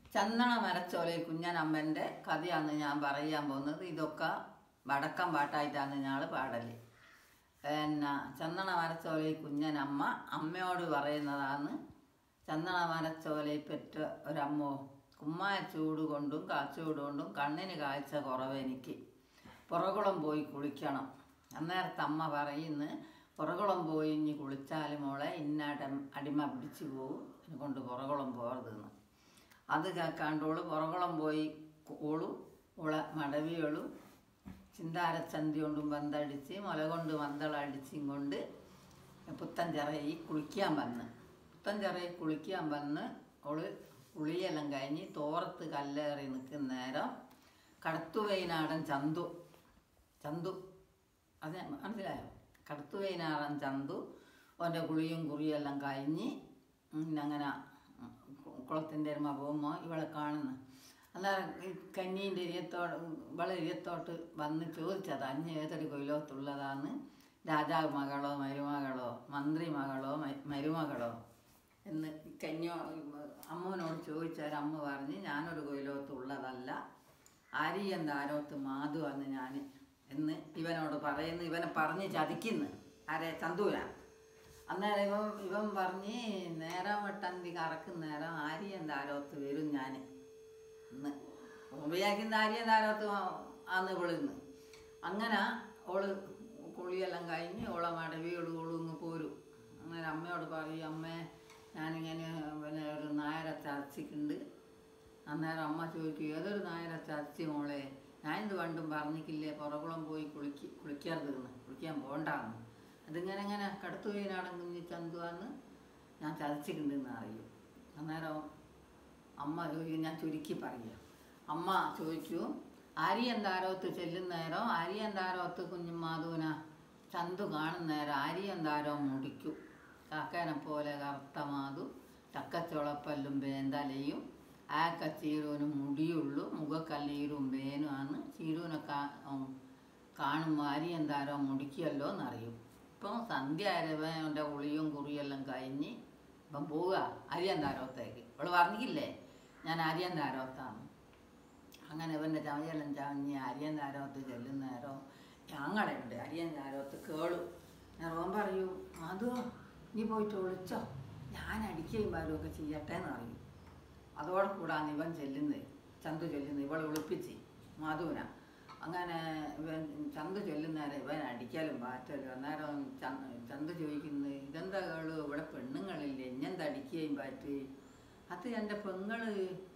ചന്ദന മരച്ചോലയിൽ കുഞ്ഞനമ്മൻ്റെ കഥയാണ് ഞാൻ പറയാൻ പോകുന്നത് ഇതൊക്കെ വടക്കം പാട്ടായിട്ടാണ് ഞങ്ങൾ പാടല് പിന്നെ ചന്ദന മരച്ചോലയിൽ കുഞ്ഞനമ്മ അമ്മയോട് പറയുന്നതാണ് ചന്ദന മരച്ചോലയിൽ പെറ്റ ഒരമ്മോ കുമ്മായ ചൂട് കൊണ്ടും കാച്ചൂട് കൊണ്ടും കണ്ണിന് കാഴ്ച കുറവെനിക്ക് പുറകുളം പോയി കുളിക്കണം അന്നേരത്തെ അമ്മ പറയുന്നു പുറകുളം പോയി ഇനി കുളിച്ചാൽ മോളെ ഇന്ന അടം അടിമ പിടിച്ചു പോകും എന്നെ കൊണ്ട് പുറകുളം പോകരുതെന്ന് അത് കേൾക്കാണ്ടോള് പുറകുളം പോയി ഓളും ഉള മടവിയോളും ചിന്താരച്ചന്തി കൊണ്ടും പന്തടിച്ച് മുല കൊണ്ട് പന്തളടിച്ചും കൊണ്ട് പുത്തൻചിറയിൽ കുളിക്കാൻ വന്ന് പുത്തൻചിറയിൽ കുളിക്കാൻ വന്ന് ഓള് കുളിയെല്ലാം കഴിഞ്ഞ് തോറത്ത് കല്ലേറി നിൽക്കുന്ന നേരം കടത്തുവൈനാടൻ ചന്തു ചന്തു അത് മനസ്സിലായോ കടത്തുവൈനാടൻ ചന്തു ഓൻ്റെ കുളിയും കുറിയെല്ലാം കഴിഞ്ഞ് പിന്നെ അങ്ങനെ കുളത്തിൻ്റെ അരുമ പോകുമ്പോൾ ഇവളെ കാണുന്നു അന്നേരം ഈ കന്നീൻ്റെ ഇരിയത്തോട് ഇവളെ ഇരിയത്തോട്ട് വന്ന് ചോദിച്ചത് അഞ്ഞ് ഏതൊരു കൊയിലോത്തുള്ളതാണ് രാജാവ് മകളോ മരുമകളോ മന്ത്രി മകളോ മ- മരുമകളോ എന്ന് ഈ കന്യോ അമ്മൂനോട് ചോദിച്ചാൽ അമ്മ പറഞ്ഞ് ഞാനൊരു കൊയിലോത്തുള്ളതല്ല ആര്യൻ താരോത്ത് മാധു എന്ന് ഞാൻ എന്ന് ഇവനോട് പറയുന്നു ഇവനെ പറഞ്ഞ് ചതിക്കുന്നു ആരെ ചന്തൂര അന്നേരം ഇവൻ ഇവൻ പറഞ്ഞ് നേരം വെട്ടന്തി കറക്കുന്ന നേരം ആര്യൻ താരോത്ത് വരും ഞാൻ ഇന്ന് ഉപയോഗിക്കുന്ന ആര്യൻ താരോത്ത് ആന്ന് വിളിന്ന് അങ്ങനെ ഓള് കുളിയെല്ലാം കഴിഞ്ഞ് ഓളെ മടവിയോട് ഓളിങ്ങ് പോരും അങ്ങനെ അമ്മയോട് പറയും അമ്മേ ഞാനിങ്ങനെ പിന്നെ ഒരു നായരെ ചർച്ചയ്ക്കുണ്ട് അന്നേരം അമ്മ ചോദിക്കും ഏതൊരു നായരെ ചർച്ച മോളെ ഞാനിത് പണ്ടും പറഞ്ഞിട്ടില്ലേ പുറകുളം പോയി കുളിക്ക് കുളിക്കരുതെന്ന് കുളിക്കാൻ പോണ്ടാന്ന് അതിങ്ങനെ ഇങ്ങനെ കടത്തുകയിനാടൻ കുഞ്ഞി ചന്തുവാന്ന് ഞാൻ ചതച്ചിട്ടുണ്ടെന്ന് അറിയും അന്നേരം അമ്മ ചോദിക്കും ഞാൻ ചുരുക്കി പറയുക അമ്മ ചോദിക്കൂ ആര്യൻ താരോത്ത് ചെല്ലുന്ന നേരം ആര്യൻ താരോത്ത് കുഞ്ഞുമാധുവിന ചന്തു കാണുന്ന നേരം ആര്യൻ താരോ മുടിക്കും കാക്കേനെ പോലെ കറുത്ത മാതു ചക്കച്ചുളപ്പല്ലും വേന്തലയും ആക്ക ചീരൂനും മുടിയുള്ളൂ മുഖക്കല്ലീരും വേനുമാണ് ചീരൂനെ കാ ഉം, കാണുമ്പോൾ ആര്യൻ താരോ മുടിക്കുമല്ലോ എന്നറിയും ഇപ്പം സന്ധ്യ അരവൻ്റെ ഉളിയും കുറിയെല്ലാം കഴിഞ്ഞ് ഇപ്പം പോവുക അരിയൻ താരോത്തേക്ക് അവൾ പറഞ്ഞില്ലേ ഞാൻ അരിയൻ താരോത്താണ് അങ്ങനെ ഇവൻ്റെ ചവയെല്ലാം ചവഞ്ഞ് അരിയൻ താരോത്ത് ചെല്ലുന്ന നേരം ഞങ്ങളുണ്ട് അരിയൻ താരോത്ത് കേളു ഞാൻ റോൻ പറയൂ അതോ നീ പോയിട്ട് ഒളിച്ചോ ഞാൻ അടിക്കുകയും പാരുമൊക്കെ ചെയ്യട്ടെ എന്ന് പറയും അതോടെ കൂടാണ് ഇവൻ ചെല്ലുന്നത് ചന്തു ചെല്ലുന്നത് ഇവൾ ഒളിപ്പിച്ച് മാധുവിന അങ്ങനെ ഇവൻ ചന്തു ചെല്ലുന്നേരം ഇവൻ അടിക്കലും പാറ്റലും അന്നേരം ചന്ത ചന്തു ചോദിക്കുന്നത് ഇതെന്താ കേളു ഇവിടെ പെണ്ണുങ്ങളില്ലേ ഇഞ്ഞെന്താ അടിക്കുകയും പാറ്റ് അത് എൻ്റെ പെങ്ങള്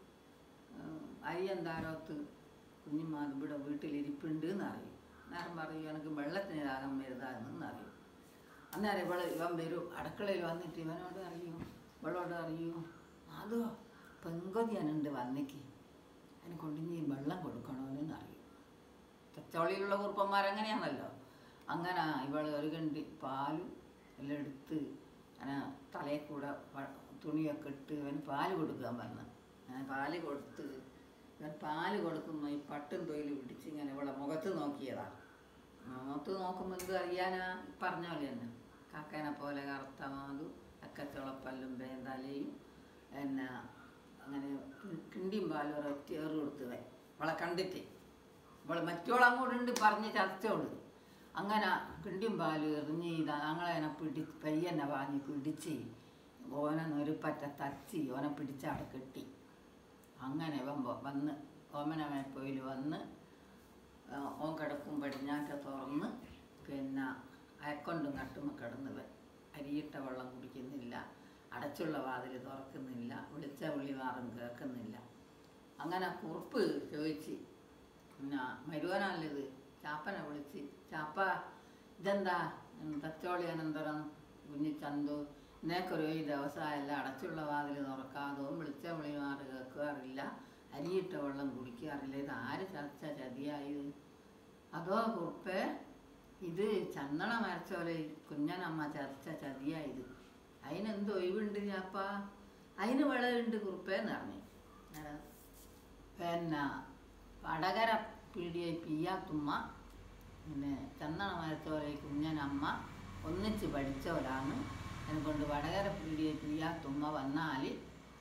അരിയന്താരോത്ത് കുഞ്ഞുമാത് ഇവിടെ വീട്ടിലിരിപ്പുണ്ട് എന്നറിയും നേരം പറയും എനിക്ക് വെള്ളത്തിന് രാഗം വരുതാന്ന് അറിയും അന്നേരം ഇവള് ഇവൻ വരും അടുക്കളയിൽ വന്നിട്ട് ഇവനോട് അറിയും ഇവളോട് അറിയും അതോ പെങ്കൊതിയാനുണ്ട് വന്നിക്ക് അതിനെ കൊണ്ട് നീ വെള്ളം കൊടുക്കണമെന്ന് അറിയും ചച്ചോളിയിലുള്ള കുറുപ്പന്മാരങ്ങനെയാണല്ലോ അങ്ങനെ ഇവൾ ഒരു കണ്ടി പാലും എല്ലാം എടുത്ത് അങ്ങനെ തലയിൽ കൂടെ വ- തുണിയൊക്കെ ഇട്ട് ഇവന് പാല് കൊടുക്കാൻ പറഞ്ഞു അങ്ങനെ പാല് കൊടുത്ത് ഇവൻ പാല് കൊടുക്കുമ്പോൾ ഈ പട്ടും തൊയിൽ പിടിച്ച് ഇങ്ങനെ ഇവളെ മുഖത്ത് നോക്കിയതാ മുഖത്ത് നോക്കുമ്പോൾ എന്ത് അറിയാനാ പറഞ്ഞ പോലെ തന്നെ കാക്കേനെ പോലെ കറുത്ത മാതു അക്കച്ചുളപ്പല്ലും വേന്തലയും പിന്നെ അങ്ങനെ കിണ്ടിയും പാലും ഒരൊറ്റ ഏറ് കൊടുത്തവൻ അവളെ കണ്ടിട്ട് അവൾ മറ്റോളങ്ങോട്ടുണ്ട് പറഞ്ഞ് ചർച്ചയോട് അങ്ങനെ കിണ്ടിയും പാലും എറിഞ്ഞ് ഇതാ ഞങ്ങളതിനെ പിടി പയ്യനെ വാങ്ങി പിടിച്ച് ഓനെ നെരുപ്പറ്റ തച്ച് ഓനെ പിടിച്ച് അവിടെ കെട്ടി അങ്ങനെ ഇവൻ വ- വന്ന് ഓമനമേപ്പോയിൽ വന്ന് ആ, ഓൻ കിടക്കും പടിഞ്ഞാറ്റ തുറന്ന് പിന്നെ അയക്കൊണ്ടും കട്ടുമ്പോൾ കിടന്നവൻ അരിയിട്ട വെള്ളം കുടിക്കുന്നില്ല അടച്ചുള്ള വാതിൽ തുറക്കുന്നില്ല വിളിച്ച വിളി മാറും കേൾക്കുന്നില്ല അങ്ങനെ കുറുപ്പ് ചോദിച്ച് പിന്നെ മരുവനല്ലത് ചാപ്പനെ വിളിച്ച് ചാപ്പ ഇതെന്താ തച്ചോളി അനന്തരം കുഞ്ഞിച്ചന്തു ഇന്നേക്കൊരു ഈ ദിവസമായല്ല അടച്ചുള്ള വാതിൽ തുറക്കാതോ വിളിച്ച വിളി മാറി കേൾക്കാറില്ല അരിയിട്ട വെള്ളം കുടിക്കാറില്ല ഇത് ആര് ചർച്ച ചതിയായത് അതോ കുറുപ്പേ ഇത് ചന്ദന മരച്ചോലെ കുഞ്ഞനമ്മ ചർച്ച ചതിയായത് അതിനെന്ത് ഒഴിവുണ്ട് ചാപ്പ അതിന് വിളവുണ്ട് കുറുപ്പേന്ന് പറഞ്ഞു അന്നേരം പിന്നെ വടകര പീടിയെ പിയ്യാത്തുമ്മ പിന്നെ ചന്ദന മരത്തോലെ കുഞ്ഞനമ്മ ഒന്നിച്ച് പഠിച്ചവരാണ് എന്നെക്കൊണ്ട് വടകര പീടിയെ പിയ്യാത്തുമ്മ വന്നാൽ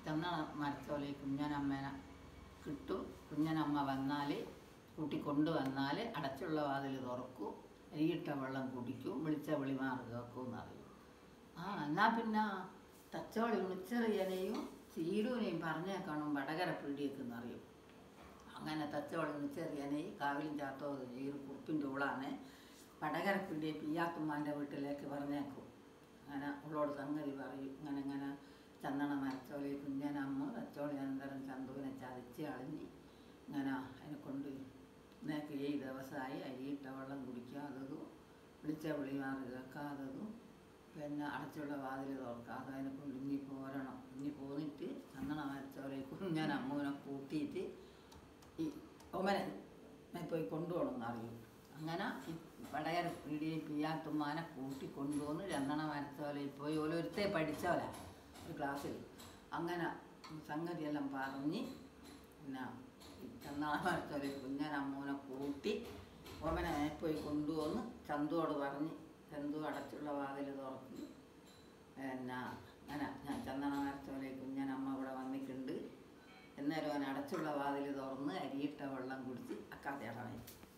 ചന്ദന മരച്ചോലയിൽ കുഞ്ഞനമ്മേനെ കിട്ടും കുഞ്ഞനമ്മ വന്നാൽ കൂട്ടി കൊണ്ടുവന്നാൽ അടച്ചുള്ള വാതിൽ തുറക്കും അരിയിട്ട വെള്ളം കുടിക്കും വിളിച്ച വിളിമാറ് കേൾക്കും എന്നറിയും ആ എന്നാ പിന്നെ തച്ചോളി ഉണിച്ചെറിയനെയും ചീരൂനെയും പറഞ്ഞേക്കണം വടകര പീടിയേക്കെന്ന് അറിയും അങ്ങനെ തച്ചോളി ഉണിച്ചെറിയനെയും കാവിലും ചാത്തോ ചീരു കുറുപ്പിൻ്റെ ഉളാണ് വടകര പീടിയെ പിയ്യാത്തുമ്മാൻ്റെ വീട്ടിലേക്ക് പറഞ്ഞേക്കും അങ്ങനെ ഉള്ളോട് സംഗതി പറയും ഇങ്ങനെ ഇങ്ങനെ ചന്ദന മരച്ചോളി കുഞ്ഞനമ്മ തച്ചോളി അനന്തരം ചന്തുവിനെ ചതിച്ച് കളഞ്ഞ് ഇങ്ങനെ അതിനെ കൊണ്ട് ഇന്നേക്ക് ഈ ദിവസമായി അരിയിട്ട വെള്ളം കുടിക്കാത്തതും വിളിച്ച വിളിമാറ് കേൾക്കാത്തതും പിന്നെ അടച്ചുള്ള വാതിൽ തുറക്കാതെ അതിനെ കൊണ്ട് ഇനി പോരണം ഇനി പോന്നിട്ട് ചന്ദന മരച്ചോലെ കുഞ്ഞൻ അമ്മൂനെ കൂട്ടിയിട്ട് ഈ ഒമനെ പോയി കൊണ്ടുപോകണം അറിയും അങ്ങനെ ഈ വടകര പീടിയും പിയാത്തുമ്മാനെ കൂട്ടി കൊണ്ടുവന്ന് ചന്ദന മരച്ചോലയിൽ പോയി ഓരോരുത്തരെ പഠിച്ചോല ഒരു ക്ലാസ്സിൽ അങ്ങനെ സംഗതിയെല്ലാം പറഞ്ഞ് പിന്നെ ഈ ചന്ദന മരച്ചോലയിൽ കുഞ്ഞൻ അമ്മൂനെ കൂട്ടി ഓമനെ പോയി കൊണ്ടുവന്ന് ചന്തുവോട് പറഞ്ഞ് ചന്തു അടച്ചുള്ള വാതിൽ തുറക്കി പിന്നെ അങ്ങനെ ഞാൻ ചന്ദന മരച്ചോലയിൽ കുഞ്ഞനമ്മ ഇവിടെ വന്നിട്ടുണ്ട് എന്നേരം അവൻ അടച്ചുള്ള വാതിൽ തുറന്ന് അരിയിട്ട വെള്ളം കുടിച്ച് അക്കാതെ ഇടമായി